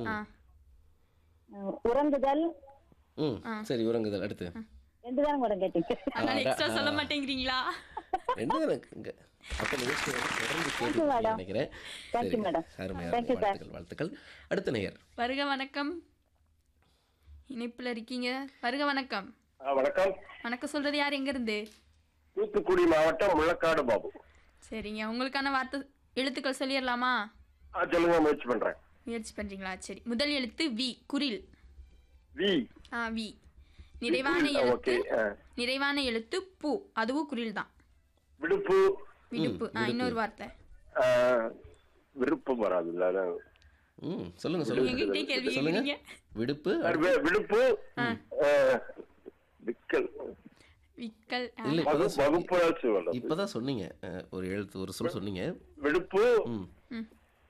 ஆ அஹ், உறங்குதல் ம் சரி உறங்குதல் அடுத்து ரெண்டு தானே கூட கேட்டீங்க அதனால எக்ஸ்ட்ரா சொல்ல மாட்டேங்கிறீங்களா ரெண்டு தான் இருக்குங்க அப்போ நிகழ்ச்சி வந்து தொடர்ந்து Thank you, கேட்டு madam. நினைக்கிறேன் Thank you, சரி madam. அருமை Thank அருமை you, sir. வாழ்த்துக்கள் வாழ்த்துக்கள் அடுத்த நேயர் வருக வணக்கம் இணைப்புல இருக்கீங்க வருக வணக்கம் ஆ, வணக்கம் வணக்கம் சொல்றது யார் எங்க இருந்து தூத்துக்குடி மாவட்டம் முள்ளக்காடு பாபு சரிங்க உங்களுக்கான வார்த்தை எழுத்துக்கள் சொல்லிடலாமா ஆ, சொல்லுங்க முயற்சி பண்றேன் முயற்சி பண்றீங்களா சரி முதல் எழுத்து வி குரில் வி ஆ வி நிறைவான ஆ, எழுத்து ஓகே ஆ. நிறைவான எழுத்து பூ அதுவும் குரில் தான் விடுப்பு விடுப்பு ஆ இன்னொரு வார்த்தை ஆ, விருப்பம் வராது இல்ல அதான். ம் சொல்லுங்க சொல்லுங்க எங்ககிட்டயே கேள்வி சொல்லுங்க கேக்குறீங்க விடுப்பு அது வி- விடுப்பு ஆ, விக்கல் விக்கல் ஆ, இல்ல வகு- இப்பதான் சொன்னீங்க. வகுப்புராட்சி வளர்ப்பு. இப்பதான் சொன்னீங்க அஹ், ஒரு எழுத்து ஒரு சொல் சொன்னீங்க விடுப்பு ம் ம்.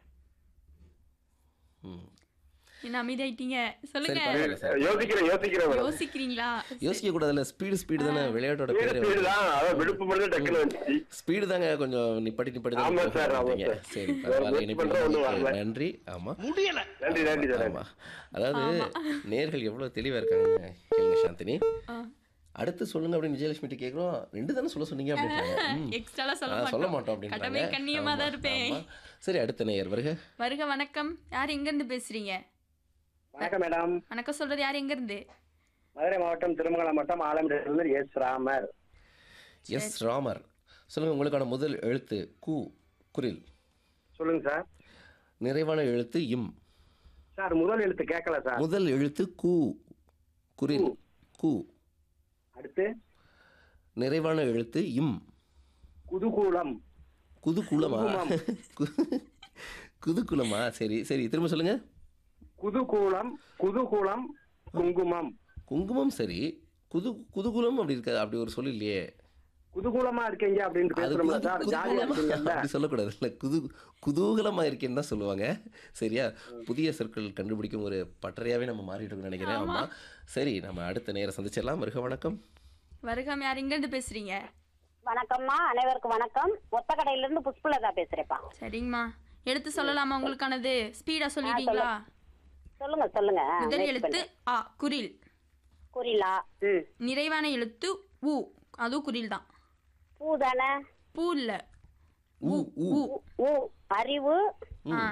ம் என்ன அமைதியாயிட்டீங்க சொல்லுங்க சரி, பரவாயில்ல. சார். யோசிக்கிறேன் யோசிக்கிறேன் மேடம் யோசிக்கிறீங்களா யோசிக்க கூடாதுல்ல ஸ்பீடு ஸ்பீடு தானே விளையாட்டோட ஸ்பீடு பேரு ஸ்பீடு தான் அதான் விடுப்பு மட்டும் தான் டக்குனு வந்துச்சு ஸ்பீடு தாங்க கொஞ்சம் நிப்படி நிப்படி தான் ஆமா போக சார், ஆமா மாட்டீங்க. சார். சரி ஒரு பரவாயில்ல முயற்சி இனிப்பு பண்றேன், ஒண்ணும் வரல. நன்றி ஆமா நன்றி நன்றி சார் ஆமா அதாவது நேர்கள் எவ்வளவு தெளிவா இருக்காங்கன்னு கேளுங்க சாந்தினி ஆ. அடுத்து சொல்லுங்க அப்படின்னு விஜயலட்சுமி கேக்குறோம் ரெண்டு தானே சொல்ல சொன்னீங்க அப்படின்றாங்க ம். எக்ஸ்ட்ரா சொல்ல ஆ, சொல்ல மாட்டோம் மாட்டோம் அப்படின்றாங்க கடமை கண்ணியமா தான் ஆமா, இருப்பேன் ஆமா. சரி அடுத்த நேயர் வருக வருக வணக்கம் யார் எங்க இருந்து பேசுறீங்க வணக்கம் மேடம் வணக்கம் சொல்றது யார் எங்க இருந்து மதுரை மாவட்டம் திருமங்கலம் மாவட்டம் ஆலம்பேட்டிலிருந்து எஸ் ராமர் எஸ் ராமர் சொல்லுங்க உங்களுக்கான முதல் எழுத்து கு குரில் சொல்லுங்க சார் நிறைவான எழுத்து இம் சார் முதல் எழுத்து கேட்கல சார் முதல் எழுத்து கு குரில் கு அடுத்து நிறைவான எழுத்து இம் குதூகூலம் குதுகுலமா கு- குதுகுலமா சரி சரி திரும்ப சொல்லுங்க குதூகூலம் குதூகூலம் குங்குமம் குங்குமம் சரி குது குதுகுலம் அப்படி இருக்க அப்படி ஒரு சொல் இல்லையே குதூகூலமா இருக்கீங்க அப்படின்னு அது பேசுறோம்ல குது- சார் ஜாலியா குதூகலமா இருக்கீங்கல்ல அப்படி சொல்லக்கூடாது இல்ல குது குதூகலமா இருக்கேன்னு தான் சொல்லுவாங்க சரியா புதிய சொற்கள் கண்டுபிடிக்கும் ஒரு பட்டறையாவே நம்ம மாறிட்டு இருக்கோம்னு நினைக்கிறேன் ஆமா சரி நம்ம அடுத்த நேரம் சந்திச்சிடலாம் மிருக வணக்கம் வருகம் யார் எங்க இருந்து பேசுறீங்க வணக்கம்மா அனைவருக்கும் வணக்கம் ஒத்தக்கடையில இருந்து புஷ்பலதா பேசுறேப்பா சரிங்கம்மா எடுத்து சொல்லலாமா உங்களுக்கானது ஸ்பீடா சொல்லிட்டீங்களா சொல்லுங்க சொல்லுங்க முதல் முயற்சி எழுத்து பண்றேன். ஆ குரில் குறிலா ம் நிறைவான எழுத்து உ அதுவும் குரில் தான் பூ தானே பூ இல்ல ஊ ஊ உ- ஊ அறிவு ஆ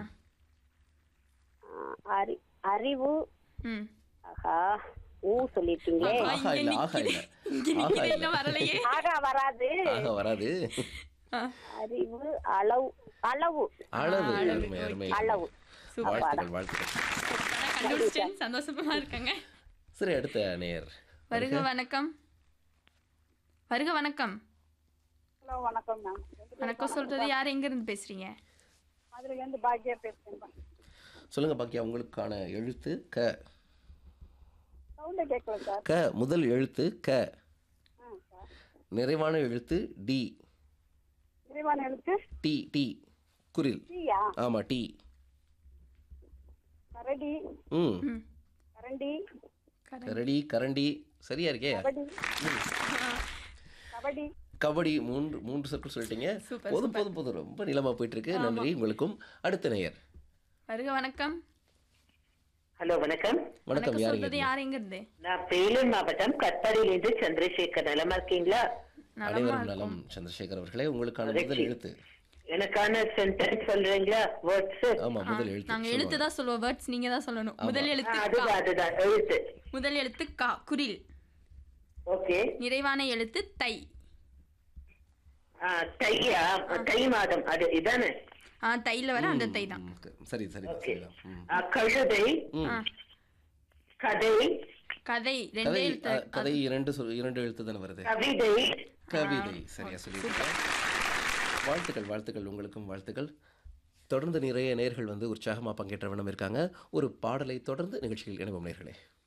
ஆ, அறி அறிவு ம் ஆஹா ஊ சொல்லிட்டீங்களே ஆஹா, ஆஹா இங்க இல்ல ஆஹா நிக்கிறேன். இல்ல இங்க ஆஹா நிக்கிறேன், இல்ல இன்னும் வரலையே ஆகா வராது ஆஹா வராது ஆ, அறிவு அளவு அளவு அளவு அருமை அருமை அளவு வாழ்த்துக்கள் வாழ்த்துக்கள் ஆனா கண்டுபிடிச்சிட்டேன் சந்தோஷமா இருக்காங்க சரி அடுத்த நேர் வருக வணக்கம் வருக வணக்கம் ஹலோ வணக்கம் மேம் வணக்கம் சொல்றது யார் எங்க இருந்து பேசுறீங்க மதுரையிலேருந்து பாக்கியா பேசுகிறேன் சொல்லுங்க பாக்கியா உங்களுக்கான எழுத்து க சவுண்டை கேட்கல சார் க முதல் எழுத்து க ஆ சார் நிறைவான எழுத்து டி விரிவான எழுத்து டி டி குரில் டீயா ஆமா டி கரடி ம் ம் கரண்டி கரடி கரண்டி சரியா இருக்கே கபடி கபடி கபடி மூன்று மூன்று சொற்கள் சொல்லிட்டீங்க சூப்பர், போதும் போதும் போதும் ரொம்ப நிலமா போயிட்டு இருக்கு நன்றி உங்களுக்கும் அடுத்த நேயர் வருக வணக்கம் ஹலோ வணக்கம் வணக்கம் வணக்கம் யாருங்க சொல்றது யார் எங்க இருந்து நான் வேலூர் மாவட்டம் கட்பாடியிலிருந்து சந்திரசேகர் நலமா இருக்கீங்களா நலமா அனைவரும் இருக்கும் நலம் சந்திரசேகர் அவர்களே உங்களுக்கான முதல் எழுத்து எனக்கான சென்டென்ஸ் சொல்றீங்களா வேர்ட்ஸ் ஆமா முதல் எழுத்து நாங்க எழுத்து தான் சொல்லுவோம் வேர்ட்ஸ் நீங்க தான் சொல்லணும் முதல் எழுத்து கா அதுதான் அதுதான் எழுத்து முதல் எழுத்து கா குரில் ஓகே நிறைவான எழுத்து தை தையா தை மாதம் அது இதானே ஆ தைல வர அந்த தை தான் ம், சரி சரி ஓகே சரிதான் ம். கழுதை ஆ, கதை கதை ரெண்டே கதை எழுத்து அ, கதை இரண்டு சொல் இரண்டு எழுத்து தானே வருது கவிதை கவிதை சரியா சொல்லியிருக்கேன் வாழ்த்துக்கள் வாழ்த்துக்கள் உங்களுக்கும் வாழ்த்துக்கள் தொடர்ந்து நிறைய நேர்கள் வந்து உற்சாகமாக பங்கேற்ற வண்ணம் இருக்காங்க ஒரு பாடலை தொடர்ந்து நிகழ்ச்சியில் இணைவோம் நேர்களே